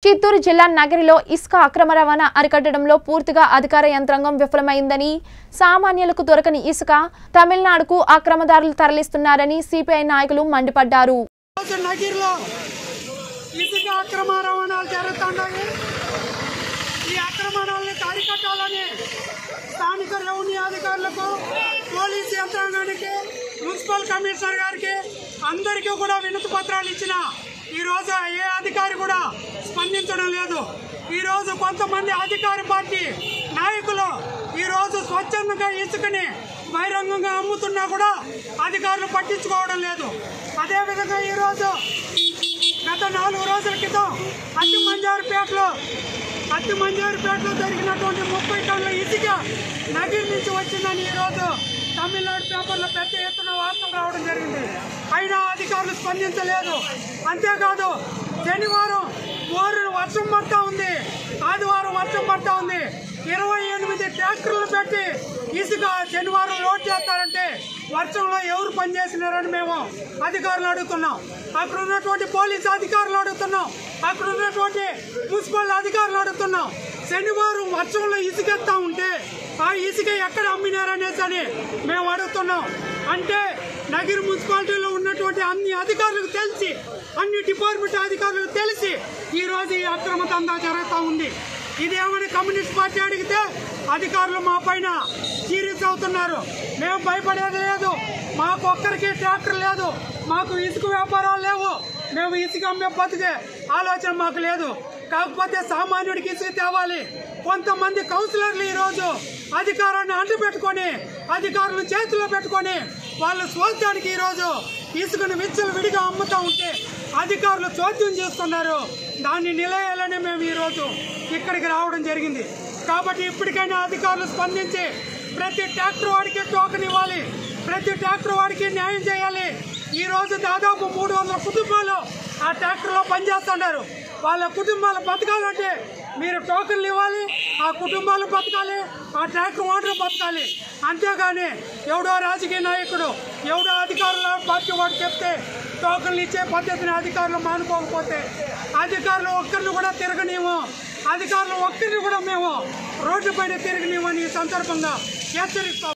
చిత్తూరు జిల్లా నగరిలో ఇసుక అక్రమ రవాణా అరికట్టడంలో పూర్తిగా అధికార యంత్రాంగం విఫలమైందని సామాన్యులకు దొరకని ఇసుక తమిళనాడుకు అక్రమదారులు తరలిస్తున్నారని సిపిఐ నాయకులు మండిపడ్డారు రోజు నగిరిలో ఇసుక అక్రమ రవాణాలు జరుగుతున్నాయి ఈ అక్రమణాలను అరికట్టాలని స్థానిక రెవెన్యూ అధికారులకు పోలీసు యంత్రాంగానికి మున్సిపల్ కమిషనర్ గారికి అందరికీ కూడా వినతి పత్రాలు ఇచ్చిన ఈరోజు ఏ అధికారి కూడా స్పందించడం లేదు ఈరోజు కొంతమంది అధికార పార్టీ నాయకులు ఈరోజు స్వచ్ఛందంగా ఇసుకని బహిరంగంగా అమ్ముతున్నా కూడా అధికారులు పట్టించుకోవడం లేదు అదేవిధంగా ఈరోజు గత నాలుగు రోజుల క్రితం అతి మంజారుపేటలో అతి మంజారుపేటలో జరిగినటువంటి ముప్పై టన్నుల ఇసుక నగిరి నుంచి వచ్చిందని ఈరోజు తమిళనాడు పేపర్లో పెద్ద ఎత్తున వార్తలు రావడం జరిగింది అయినా అధికారులు స్పందించలేదు అంతేకాదు శనివారం బోరు వర్షం పడతా ఉంది ఆదివారం వర్షం పడతా ఉంది ఇరవై ఎనిమిది ట్రాక్టర్లు పెట్టి ఇసుక శనివారం లోడ్ చేస్తారంటే వర్షంలో ఎవరు పనిచేసినారని మేము అధికారులు అడుగుతున్నాం అక్కడ ఉన్నటువంటి పోలీస్ అధికారులు అడుగుతున్నాం అక్కడ ఉన్నటువంటి మున్సిపల్ అధికారులు అడుగుతున్నాం శనివారం వర్షంలో ఇసుకెత్తా ఉంటే ఆ ఇసుక ఎక్కడ అమ్మినారనేసి అని మేము అడుగుతున్నాం అంటే నగిరి మున్సిపాలిటీలో ఉన్నటువంటి అన్ని అధికారులకు తెలిసి అన్ని డిపార్ట్మెంట్ అధికారులకు తెలిసి ఈ రోజు ఈ అక్రమ దందా జరుగుతూ ఉంది ఇదేమని కమ్యూనిస్ట్ పార్టీ అడిగితే అధికారులు మా పైన సీరియస్ అవుతున్నారు మేము భయపడేది లేదు మాకు ఒక్కరికి ట్రాక్టర్ లేదు మాకు ఇసుక వ్యాపారాలు లేవు మేము ఇసుక అమ్మే బతికే ఆలోచన మాకు లేదు కాకపోతే సామాన్యుడికి ఇసుక తేవాలి కొంతమంది కౌన్సిలర్లు ఈరోజు అధికారాన్ని అంటపెట్టుకొని అధికారులు చేతిలో పెట్టుకొని వాళ్ళ స్వార్థానికి ఈరోజు ఇసుకను విచ్చలు విడిగా అమ్ముతూ ఉంటే అధికారులు చోద్యం చేస్తున్నారు దాన్ని నిలయాలని మేము ఈరోజు ఇక్కడికి రావడం జరిగింది కాబట్టి ఇప్పటికైనా అధికారులు స్పందించి ప్రతి ట్రాక్టర్ వాడికి టోకెన్ ఇవ్వాలి ప్రతి ట్రాక్టర్ వాడికి న్యాయం చేయాలి ఈ రోజు దాదాపు మూడు వందల కుటుంబాలు ఆ ట్రాక్టర్లో పనిచేస్తున్నారు వాళ్ళ కుటుంబాలు బతకాలంటే మీరు టోకెన్లు ఇవ్వాలి ఆ కుటుంబాలు బతకాలి ఆ ట్రాక్టర్ ఓనర్ బతకాలి అంతేగాని ఎవడో రాజకీయ నాయకుడు ఎవడో అధికారుల పార్టీ వాడు చెప్తే టోకెన్లు ఇచ్చే పద్ధతిని అధికారులు మానుకోకపోతే అధికారులు ఒక్కరిని కూడా తిరగనివ్వం అధికారులు ఒక్కరిని కూడా మేము రోడ్డు పైన తిరగనివ్వని ఈ సందర్భంగా హెచ్చరిస్తాం